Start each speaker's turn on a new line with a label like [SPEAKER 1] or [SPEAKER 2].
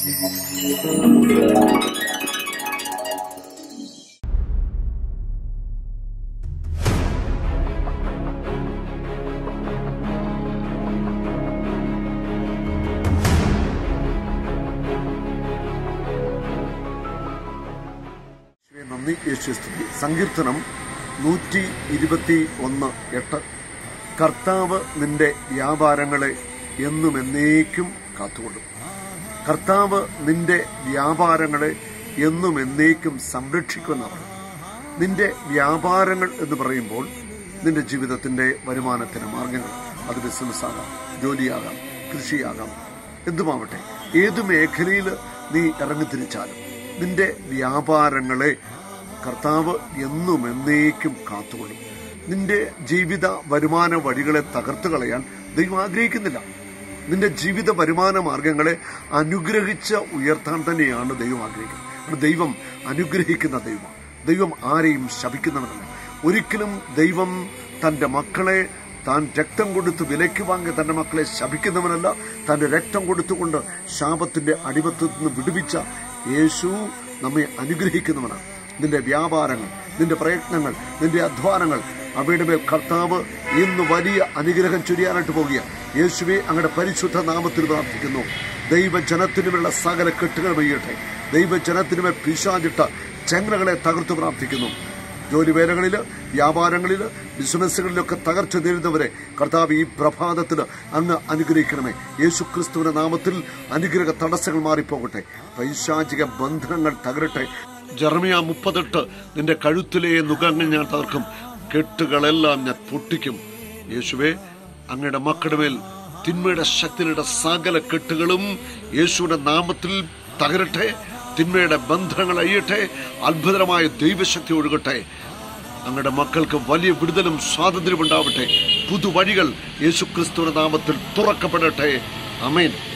[SPEAKER 1] യേശുവേ നന്ദി യേശു സ്തുതി സങ്കീർത്തനം നൂറ്റി ഇരുപത്തി ഒന്ന് എട്ട് കർത്താവ് നിന്റെ വ്യാപാരങ്ങളെ എന്നും എന്നേക്കും കാത്തുകൊള്ളും കർത്താവ് നിന്റെ വ്യാപാരങ്ങളെ എന്നും എന്നേക്കും സംരക്ഷിക്കുമെന്നവർ നിന്റെ വ്യാപാരങ്ങൾ എന്ന് പറയുമ്പോൾ നിന്റെ ജീവിതത്തിന്റെ വരുമാനത്തിന് മാർഗങ്ങൾ അത് ബിസിനസ് ആകാം ജോലിയാകാം കൃഷിയാകാം എന്തുമാവട്ടെ ഏതു മേഖലയിൽ നീ ഇറങ്ങിത്തിരിച്ചാലും നിന്റെ വ്യാപാരങ്ങളെ കർത്താവ് എന്നും എന്നേക്കും കാത്തുകൊള്ളും നിന്റെ ജീവിത വരുമാന വഴികളെ തകർത്തു കളയാൻ ദൈവം ആഗ്രഹിക്കുന്നില്ല നിന്റെ ജീവിത വരുമാന മാർഗങ്ങളെ അനുഗ്രഹിച്ച് ഉയർത്താൻ തന്നെയാണ് ദൈവം ആഗ്രഹിക്കുന്നത് കാരണം ദൈവം അനുഗ്രഹിക്കുന്ന ദൈവം ദൈവം ആരെയും ശപിക്കുന്നവനല്ല ഒരിക്കലും ദൈവം തന്റെ മക്കളെ താൻ രക്തം കൊടുത്ത് വിലയ്ക്ക് വാങ്ങിയ തന്റെ മക്കളെ ശപിക്കുന്നവനല്ല തന്റെ രക്തം കൊടുത്തുകൊണ്ട് ശാപത്തിന്റെ അടിമത്തത്തിൽ നിന്ന് വിടുവിച്ച യേശു നമ്മെ അനുഗ്രഹിക്കുന്നവനാണ് നിന്റെ വ്യാപാരങ്ങൾ നിന്റെ പ്രയത്നങ്ങൾ നിന്റെ അധ്വാനങ്ങൾ അവയുടെ മേൽ കർത്താവ് ഇന്ന് വലിയ അനുഗ്രഹം ചൊരിയാനായിട്ട് പോകുക യേശുവെ അങ്ങയുടെ പരിശുദ്ധ നാമത്തിൽ പ്രാർത്ഥിക്കുന്നു ദൈവജനത്തിനുമുള്ള സകല കെട്ടുകൾ വയ്യട്ടെ ദൈവജനത്തിനുമേൽ പിശാചിട്ട ചങ്ങലകളെ തകർത്തു പ്രാർത്ഥിക്കുന്നു ജോലി വേലകളിൽ വ്യാപാരങ്ങളിൽ ബിസിനസ്സുകളിലൊക്കെ തകർച്ച നേരിടുന്നവരെ കർത്താവ് ഈ പ്രഭാതത്തിൽ അങ്ങ് അനുഗ്രഹിക്കണമേ യേശു ക്രിസ്തുവിന്റെ നാമത്തിൽ അനുഗ്രഹ തടസ്സങ്ങൾ മാറിപ്പോകട്ടെ പൈശാചിക ബന്ധനങ്ങൾ തകരട്ടെ ജർമിയ മുപ്പത്തെട്ട് നിന്റെ കഴുത്തിലെ നുഖങ്ങൾ ഞാൻ തകർക്കും കെട്ടുകളെല്ലാം ഞാൻ പൊട്ടിക്കും യേശുവേ അങ്ങയുടെ മക്കളുടെ മേൽ തിന്മയുടെ ശക്തിയുടെ സകല കെട്ടുകളും യേശുവിന്റെ നാമത്തിൽ തകരട്ടെ തിന്മയുടെ ബന്ധനങ്ങൾ അയ്യട്ടെ അത്ഭുതമായ ദൈവശക്തി ഒഴുകട്ടെ അങ്ങയുടെ മക്കൾക്ക് വലിയ വിടുതലും സ്വാതന്ത്ര്യം ഉണ്ടാവട്ടെ പുതുവഴികൾ യേശുക്രിസ്തുവിന്റെ നാമത്തിൽ തുറക്കപ്പെടട്ടെ അമേൻ